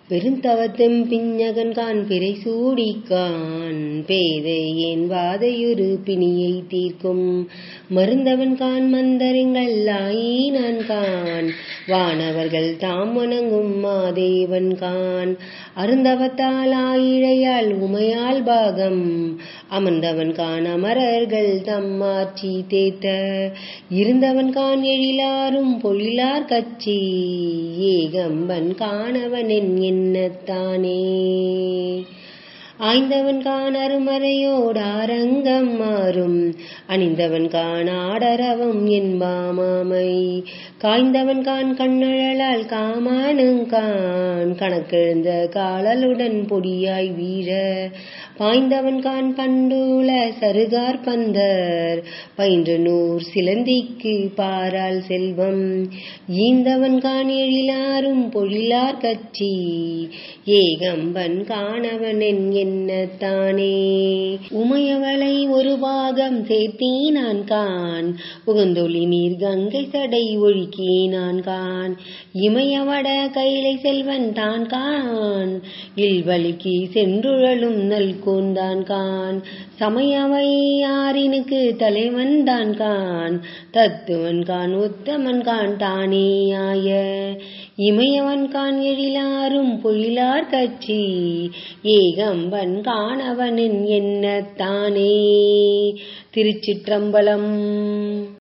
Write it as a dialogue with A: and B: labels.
A: பெருந்தவத்தெம் பிஞகன் கான் பிறை சூடிக்கான் பேதை என் வாதையொரு பிணியை தீர்க்கும் மருந்தவன் கான் மந்தரிங்கள் ஆயினான் கான் வானவர்கள் தாம் வணங்கும் மாதேவன் கான் அருந்தவத்தால் ஆயிழையால் உமையால் பாகம் அமர்ந்தவன் கான் அமரர்கள் தம்மாட்சி தேத்த இருந்தவன் கான் எழிலாரும் பொழிலார் கட்சி ஏகம்பன் காணவனென் எண்ணத்தானே ஆய்ந்தவன் கான் அருமறையோடாரங்கம் மாறும் அணிந்தவன் கான் ஆடரவம் என்பாமாமை காய்ந்தவன் கான் கண்ணழலால் காமானுங்கான் கணக்கெழுந்த காலலுடன் பொடியாய் வீழ பாய்ந்தவன் கான் பண்டுல சருகார் பந்தர் பயின்று நூர் சிலந்திக்கு பாரால் செல்வம் ஈந்தவன் கான் எழிலாரும் பொழிலார் கட்சி ஏகம்பன் காணவனென் எண்ணத்தானே உமையவளை ஒரு பாகம் சேர்த்தீனான் கான் உகந்தொளி நீர் கங்கை சடை ஒழுக்கினான் கான் இமயவட கைலை செல்வன் தான் கான் இல்வழிக்கு சென்றுழலும் நல் கூந்தான் கான் சமயவை யாரினுக்கு தலைவன் தான் கான் தத்துவன் கான் உத்தமன் கான் தானேயாய இமயவன் கான் எழிலாரும் பொழிலார் கட்சி ஏகம்பன் காணவனின் எண்ணத்தானே திருச்சிற்றம்பலம்